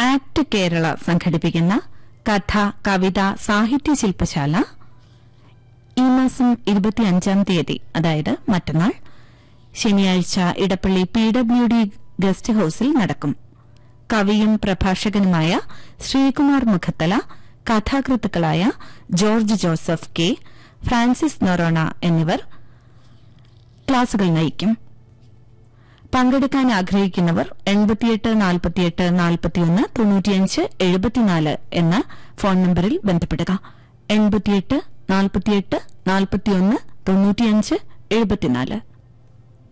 act Kerala സംഘടിപ്പിക്കുന്ന കഥ കവിത സാഹിത്യ ശില്പശാല ഈ മാസം ഇരുപത്തിയഞ്ചാം തീയതി അതായത് മറ്റന്നാൾ ശനിയാഴ്ച Edappally P W D guest ഹൌസിൽ നടക്കും കവിയും പ്രഭാഷകനുമായ ശ്രീകുമാർ മുഖത്തല കഥാകൃത്തുക്കളായ George Joseph K Francis Noronha എന്നിവർ ക്ലാസുകൾ നയിക്കും പങ്കെടുക്കാൻ ആഗ്രഹിക്കുന്നവർ എൺപത്തിയെട്ട് നാൽപ്പത്തിയെട്ട് നാൽപ്പത്തിയൊന്ന് തൊണ്ണൂറ്റിയഞ്ച് എഴുപത്തിനാല് എന്ന ഫോൺ നമ്പറിൽ ബന്ധപ്പെടുക എൺപത്തിയെട്ട് നാൽപ്പത്തിയെട്ട് നാൽപ്പത്തിയൊന്ന് തൊണ്ണൂറ്റിയഞ്ച് എഴുപത്തിനാല്